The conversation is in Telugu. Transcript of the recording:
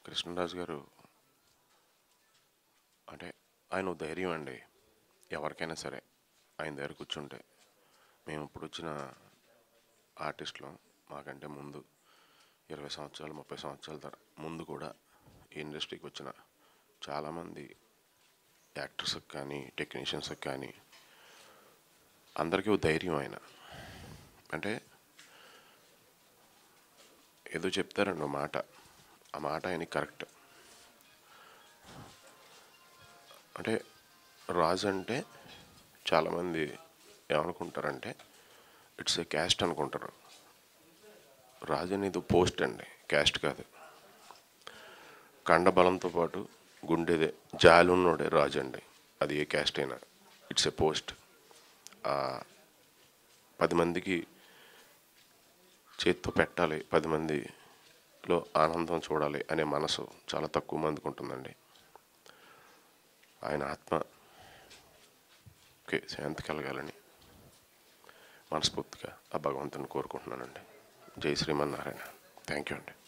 కృష్ణరాజు గారు అంటే ఆయన ఓ ధైర్యం అండి ఎవరికైనా సరే ఆయన దగ్గర కూర్చుంటే మేము ఇప్పుడు వచ్చిన ఆర్టిస్టులు మాకంటే ముందు ఇరవై సంవత్సరాలు ముప్పై సంవత్సరాల తర ముందు కూడా ఈ ఇండస్ట్రీకి వచ్చిన చాలామంది యాక్టర్స్కి కానీ టెక్నీషియన్స్కి కానీ అందరికీ ఓ ధైర్యం ఆయన అంటే ఏదో చెప్తారండి ఓ మాట ఆ మాట ఆయనకి కరెక్ట్ అంటే రాజు అంటే చాలామంది ఏమనుకుంటారంటే ఇట్స్ ఏ క్యాస్ట్ అనుకుంటారు రాజు అనేది పోస్ట్ అండి క్యాస్ట్ కాదు కండ బలంతో పాటు గుండెదే జాలి ఉన్నోడే రాజు అండి అది ఏ క్యాస్ట్ అయినా ఇట్స్ ఏ పోస్ట్ పది మందికి చేత్తో పెట్టాలి పది మందిలో ఆనందం చూడాలి అనే మనసు చాలా తక్కువ మందికి ఉంటుందండి ఆయన ఆత్మ ఓకే శాంతి కలగాలని మనస్ఫూర్తిగా ఆ భగవంతుని కోరుకుంటున్నానండి జై శ్రీమన్నారాయణ థ్యాంక్ యూ అండి